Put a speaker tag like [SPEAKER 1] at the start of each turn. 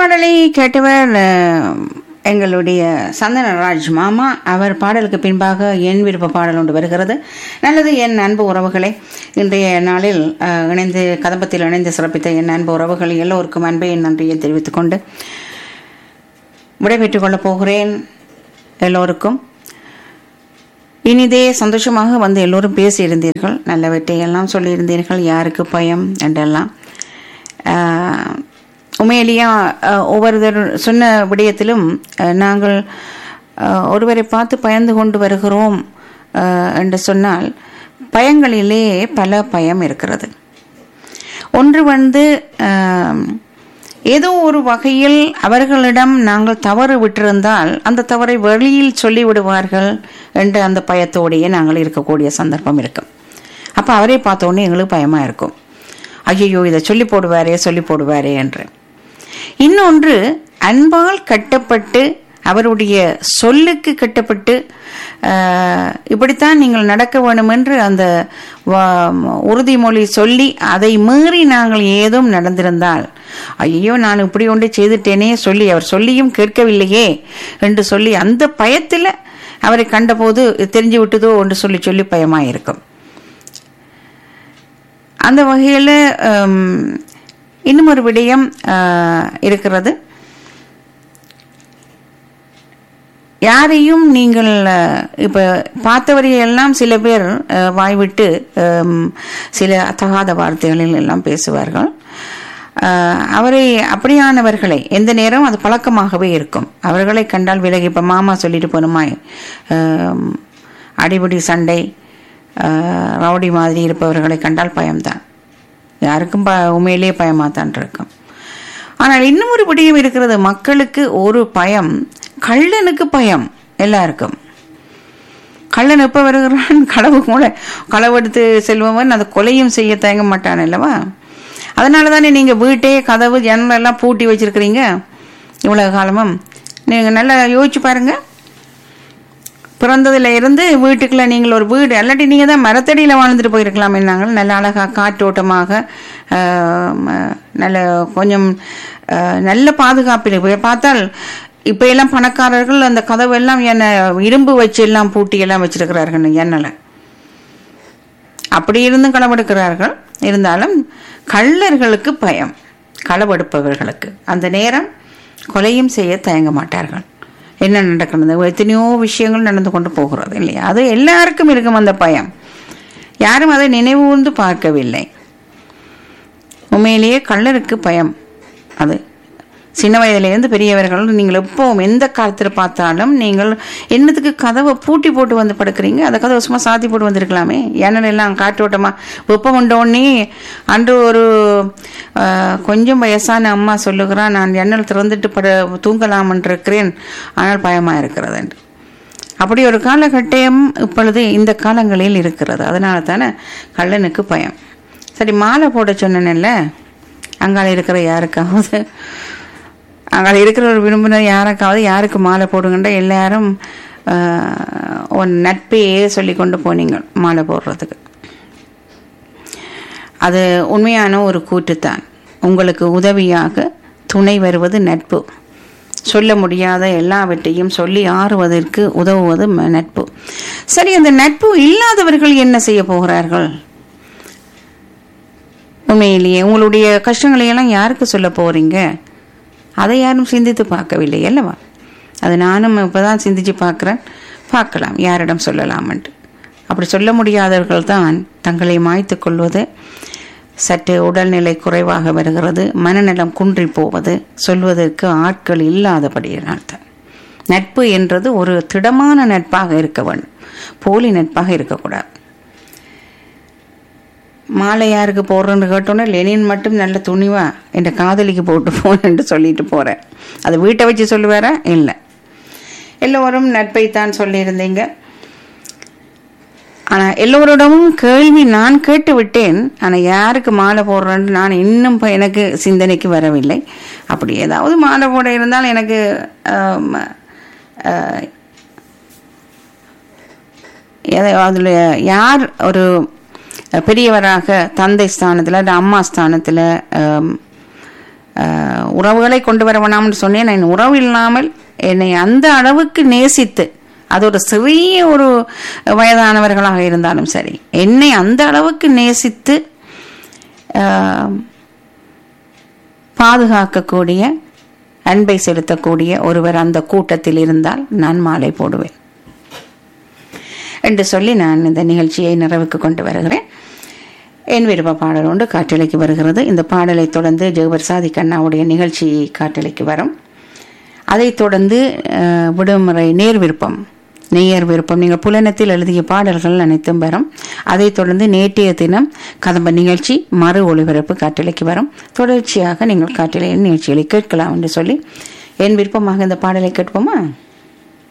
[SPEAKER 1] பாடலை கேட்டவர் அஹ், எங்களுடைய சந்தனராஜ் மாமா அவர் பாடலுக்கு பின்பாக என் விருப்ப பாடல் ஒன்று வருகிறது நல்லது என் அன்பு உறவுகளே இன்றைய நாளில் அஹ், இணைந்து கதம்பத்தில் இணைந்து சிறப்பித்த என் அன்பு உறவுகள் எல்லோருக்கும் அன்பை நன்றியை தெரிவித்துக் கொண்டு விடைபெற்றுக் கொள்ளப் போகிறேன் எல்லோருக்கும் இனிதே சந்தோஷமாக வந்து எல்லோரும் பேசியிருந்தீர்கள் நல்லவற்றை எல்லாம் சொல்லியிருந்தீர்கள் யாருக்கு பயம் என்றெல்லாம் ஆஹ், உண்மையிலேயே ஆஹ், ஒவ்வொருத்தர் சொன்ன விடயத்திலும் ஆஹ், நாங்கள் ஆஹ், ஒருவரை பார்த்து பயந்து கொண்டு வருகிறோம் ஆஹ், என்று சொன்னால் பயங்களிலே பல பயம் இருக்கிறது ஒன்று வந்து ஆம், ஏதோ ஒரு வகையில் அவர்களிடம் நாங்கள் தவறு விட்டிருந்தால் அந்த தவறை வெளியில் சொல்லிவிடுவார்கள் என்ற அந்த பயத்தோடையே நாங்கள் இருக்கக்கூடிய சந்தர்ப்பம் இருக்கும் அப்போ அவரே பார்த்த உடனே எங்களுக்கு பயமாக இருக்கும் ஐயோ இதை சொல்லி போடுவாரே சொல்லி போடுவாரே என்று இன்னொன்று அன்பால் கட்டப்பட்டு அவருடைய சொல்லுக்கு கட்டப்பட்டு ஆஹ், இப்படித்தான் நீங்கள் நடக்க வேண்டும் என்று அந்த வா- உறுதிமொழி சொல்லி அதை மீறி நாங்கள் ஏதும் நடந்திருந்தால் ஐயோ நான் இப்படி ஒன்று செய்துட்டேனே சொல்லி அவர் சொல்லியும் கேட்கவில்லையே என்று சொல்லி அந்த பயத்தில் அவரை கண்டபோது தெரிஞ்சு விட்டதோ என்று சொல்லி சொல்லி பயமாயிருக்கும் அந்த வகையில் இன்னும் ஒரு விடயம் ஆஹ், இருக்கிறது யாரையும் நீங்கள் அஹ், இப்ப பார்த்தவரையெல்லாம் சில பேர் அஹ், வாய்விட்டு ஹம், சில தகாத வார்த்தைகளில் எல்லாம் பேசுவார்கள் அஹ், அவரை அப்படியானவர்களை எந்த நேரம் அது பழக்கமாகவே இருக்கும் அவர்களை கண்டால் விலகி இப்போ மாமா சொல்லிட்டு போனுமாய் ஹம், அடிபடி சண்டை அஹ், ரவுடி மாதிரி இருப்பவர்களை கண்டால் பயம்தான் யாருக்கும் ப உண்மையிலேயே பயமாக தான் இருக்கும் ஆனால் இன்னும் ஒரு விடயம் இருக்கிறது மக்களுக்கு ஒரு பயம் கள்ளனுக்கு பயம் எல்லாருக்கும் கள்ளன் எப்போ வருகிறான் களவு கூட களவெடுத்து செல்பவன் அதை கொலையும் செய்ய தயங்க மாட்டான் அல்லவா அதனால தானே நீங்கள் வீட்டே கதவு ஜன்னல் எல்லாம் பூட்டி வச்சிருக்கிறீங்க இவ்வளவு காலமும் நீங்கள் நல்லா யோசிச்சு பாருங்க பிறந்ததுல இருந்து வீட்டுக்குள்ள நீங்கள் ஒரு வீடு அல்லாட்டி நீங்கள் தான் மரத்தடியில் வாழ்ந்துட்டு போயிருக்கலாம் நாங்கள் நல்ல அழகாக காற்றோட்டமாக ஆஹ், ம- நல்ல கொஞ்சம் ஆஹ், நல்ல பாதுகாப்பில் போய் பார்த்தால் இப்போ எல்லாம் பணக்காரர்கள் அந்த கதவெல்லாம் என்ன இரும்பு வச்சு எல்லாம் பூட்டி எல்லாம் வச்சிருக்கிறார்கள் எண்ணலை அப்படி இருந்தும் களவெடுக்கிறார்கள் இருந்தாலும் கள்ளர்களுக்கு பயம் களவெடுப்பவர்களுக்கு அந்த நேரம் கொலையும் செய்ய தயங்க மாட்டார்கள் என்ன நடக்கிறது எத்தனையோ விஷயங்கள் நடந்து கொண்டு போகிறது இல்லையா அது எல்லாருக்கும் இருக்கும் அந்த பயம் யாரும் அதை நினைவுகூர்ந்து பார்க்கவில்லை உண்மையிலேயே கள்ளருக்கு பயம் அது சின்ன வயதிலேருந்து பெரியவர்கள் நீங்கள் எப்பவும் எந்த காலத்தில் பார்த்தாலும் நீங்கள் என்னத்துக்கு கதவை பூட்டி போட்டு வந்து படுக்கிறீங்க அந்த கதவை சும்மா சாத்தி போட்டு வந்திருக்கலாமே ஏன்னா எல்லாம் காற்றோட்டமாக வெப்பம் உண்டோடனே அன்று ஒரு ஆஹ், கொஞ்சம் வயசான அம்மா சொல்லுகிறா நான் ஜன்னல் திறந்துட்டு பட தூங்கலாமென்று இருக்கிறேன் ஆனால் பயமாக இருக்கிறது என்று அப்படி ஒரு காலகட்டம் இப்பொழுது இந்த காலங்களில் இருக்கிறது அதனால தானே கள்ளனுக்கு பயம் சரி மாலை போட சொன்னேன்ல அங்கால இருக்கிற யாருக்காவது அங்கே இருக்கிற ஒரு விரும்பினர் யாருக்காவது யாருக்கு மாலை போடுங்கன்ற எல்லாரும் ஆஹ், உன் நட்பையே சொல்லி கொண்டு போனீங்க மாலை போடுறதுக்கு அது உண்மையான ஒரு கூற்றுத்தான் உங்களுக்கு உதவியாக துணை வருவது நட்பு சொல்ல முடியாத எல்லாவற்றையும் சொல்லி ஆறுவதற்கு உதவுவது ம- நட்பு சரி அந்த நட்பு இல்லாதவர்கள் என்ன செய்ய போகிறார்கள் உண்மையிலேயே உங்களுடைய கஷ்டங்களை எல்லாம் யாருக்கு சொல்ல போறீங்க அதை யாரும் சிந்தித்து பார்க்கவில்லை அல்லவா அது நானும் இப்பதான் சிந்திச்சு பார்க்குறேன் பார்க்கலாம் யாரிடம் சொல்லலாம்ன்ட்டு அப்படி சொல்ல முடியாதவர்கள் தான் தங்களை மாய்த்து கொள்வது சற்று உடல்நிலை குறைவாக வருகிறது மனநலம் குன்றி போவது சொல்வதற்கு ஆட்கள் இல்லாதபடியினால் தான் நட்பு என்றது ஒரு திடமான நட்பாக இருக்க வேண்டும் போலி நட்பாக இருக்கக்கூடாது மாலை யாருக்கு போடுறேன்னு கேட்டோன்னே லெனின் மட்டும் நல்ல துணிவா என் காதலிக்கு போட்டு போனேன்னு சொல்லிட்டு போறேன் அது வீட்டை வச்சு சொல்லுவாரா இல்லை எல்லோரும் நட்பைத்தான் சொல்லியிருந்தீங்க ஆனால் எல்லோரிடமும் கேள்வி நான் கேட்டு விட்டேன் ஆனால் யாருக்கு மாலை போடுறேன்னு நான் இன்னும் இப்ப எனக்கு சிந்தனைக்கு வரவில்லை அப்படி ஏதாவது மாலை போட இருந்தால் எனக்கு ஆம், ஆஹ், எதை- அதுல யார் ஒரு பெரியவராக தந்தை ஸ்தானத்தில் அல்லது அம்மா ஸ்தானத்தில் ஆம், ஆஹ், உறவுகளை கொண்டு வர வேணாம்னு சொன்னேன் நான் உறவு இல்லாமல் என்னை அந்த அளவுக்கு நேசித்து அது ஒரு சிறிய ஒரு வயதானவர்களாக இருந்தாலும் சரி என்னை அந்த அளவுக்கு நேசித்து ஆஹ், பாதுகாக்கக்கூடிய அன்பை செலுத்தக்கூடிய ஒருவர் அந்த கூட்டத்தில் இருந்தால் நான் மாலை போடுவேன் என்று சொல்லி நான் இந்த நிகழ்ச்சியை நிறைவுக்கு கொண்டு வருகிறேன் என் விருப்ப பாடல் ஒன்று காற்றலைக்கு வருகிறது இந்த பாடலை தொடர்ந்து ஜெகபர் சாதி கண்ணாவுடைய நிகழ்ச்சி காற்றலைக்கு வரும் அதைத் தொடர்ந்து அஹ், விடுமுறை நேர் விருப்பம் நேயர் விருப்பம் நீங்கள் புலனத்தில் எழுதிய பாடல்கள் அனைத்தும் வரும் அதைத் தொடர்ந்து நேற்றைய தினம் கதம்ப நிகழ்ச்சி மறு ஒளிபரப்பு காற்றலைக்கு வரும் தொடர்ச்சியாக நீங்கள் காற்றலையில் நிகழ்ச்சிகளை கேட்கலாம் என்று சொல்லி என் விருப்பமாக இந்த பாடலை கேட்போமா